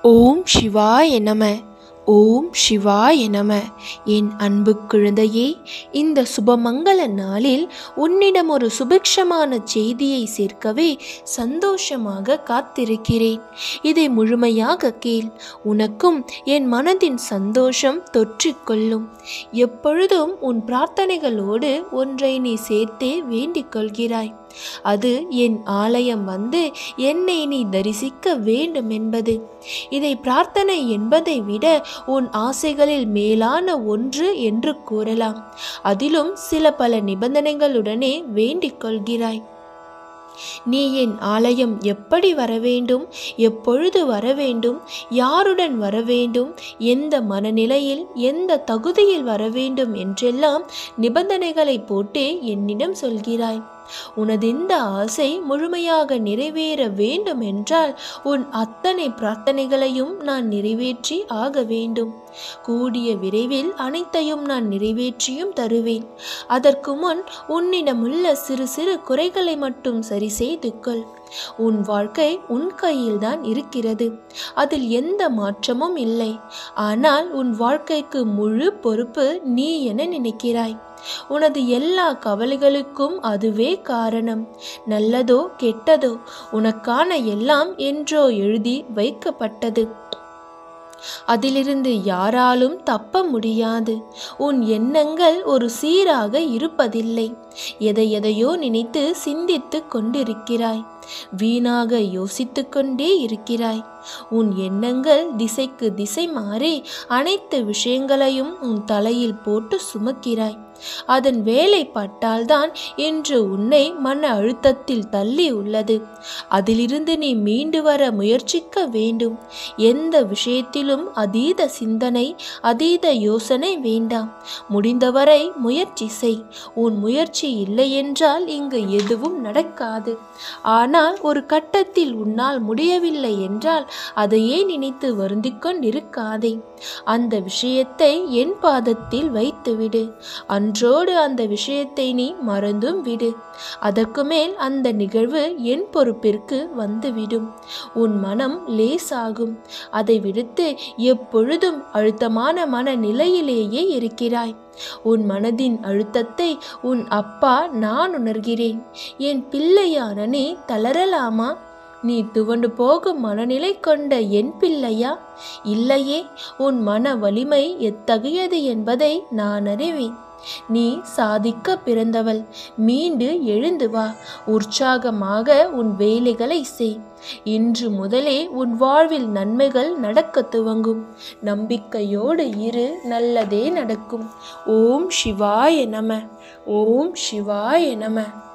ஓம் சிவாய நம ஓம் சிவாய நம என் அன்பு குழந்தையே இந்த சுபமங்கள நாளில் உன்னிடம் ஒரு சுபிக்ஷமான செய்தியை சேர்க்கவே சந்தோஷமாக காத்திருக்கிறேன் இதை முழுமையாக கேள் உனக்கும் என் மனதின் சந்தோஷம் தொற்றிக்கொள்ளும் எப்பொழுதும் உன் பிரார்த்தனைகளோடு ஒன்றை நீ சேர்த்தே வேண்டிக் கொள்கிறாய் அது என் ஆலயம் வந்து என்னை நீ தரிசிக்க வேண்டும் என்பது இதை பிரார்த்தனை என்பதை விட உன் ஆசைகளில் மேலான ஒன்று என்று கூறலாம் அதிலும் சில பல நிபந்தனைகளுடனே வேண்டிக் கொள்கிறாய் நீ என் ஆலயம் எப்படி வர வேண்டும் எப்பொழுது வர வேண்டும் யாருடன் வர வேண்டும் எந்த மனநிலையில் எந்த தகுதியில் வர வேண்டும் என்றெல்லாம் நிபந்தனைகளை போட்டே என்னிடம் சொல்கிறாய் உனது இந்த ஆசை முழுமையாக நிறைவேற வேண்டும் என்றால் உன் அத்தனை பிரார்த்தனைகளையும் நான் நிறைவேற்றி ஆக வேண்டும் கூடிய விரைவில் அனைத்தையும் நான் நிறைவேற்றியும் தருவேன் அதற்கு முன் உன்னிடமுள்ள சிறு சிறு குறைகளை மட்டும் சரி செய்து கொள் உன் வாழ்க்கை உன் கையில்தான் இருக்கிறது அதில் எந்த மாற்றமும் இல்லை ஆனால் உன் வாழ்க்கைக்கு முழு பொறுப்பு நீ என நினைக்கிறாய் உனது எல்லா கவலைகளுக்கும் அதுவே காரணம் நல்லதோ கெட்டதோ உனக்கான எல்லாம் என்றோ எழுதி வைக்கப்பட்டது அதிலிருந்து யாராலும் தப்ப முடியாது உன் எண்ணங்கள் ஒரு சீராக இருப்பதில்லை எதை எதையோ நினைத்து சிந்தித்து கொண்டிருக்கிறாய் வீணாக யோசித்து கொண்டே இருக்கிறாய் உன் எண்ணங்கள் திசைக்கு திசை மாறி அனைத்து விஷயங்களையும் உன் தலையில் போட்டு சுமக்கிறாய் அதன் வேலை பட்டால்தான் இன்று உன்னை மன அழுத்தத்தில் தள்ளி உள்ளது அதிலிருந்து நீ மீண்டு வர முயற்சிக்க வேண்டும் எந்த விஷயத்திலும் அதீத சிந்தனை அதீத யோசனை வேண்டாம் முடிந்தவரை முயற்சி செய் உன் முயற்சி இல்லை என்றால் இங்கு எதுவும் நடக்காது ஆனால் ஒரு கட்டத்தில் உன்னால் முடியவில்லை என்றால் அதையே நினைத்து வருந்திக் கொண்டிருக்காதே அந்த விஷயத்தை என் பாதத்தில் வைத்துவிடு அன்றோடு அந்த விஷயத்தை நீ மறந்தும் விடு அதற்கு மேல் அந்த நிகழ்வு என் பொறுப்பிற்கு வந்துவிடும் உன் மனம் லேசாகும் அதை விடுத்து எப்பொழுதும் அழுத்தமான மனநிலையிலேயே இருக்கிறாய் உன் மனதின் அழுத்தத்தை உன் அப்பா நான் உணர்கிறேன் என் பிள்ளையான நீ தளரலாமா நீ துவண்டு போகும் மனநிலை கொண்ட என் பிள்ளையா இல்லையே உன் மன வலிமை எத்தகையது என்பதை நான் அறிவேன் நீ சாதிக்க பிறந்தவள் மீண்டு எழுந்து வா உற்சாகமாக உன் வேலைகளை செய் இன்று முதலே உன் வாழ்வில் நன்மைகள் நடக்க துவங்கும் நம்பிக்கையோடு இரு நல்லதே நடக்கும் ஓம் சிவாய நம ஓம் சிவாய நம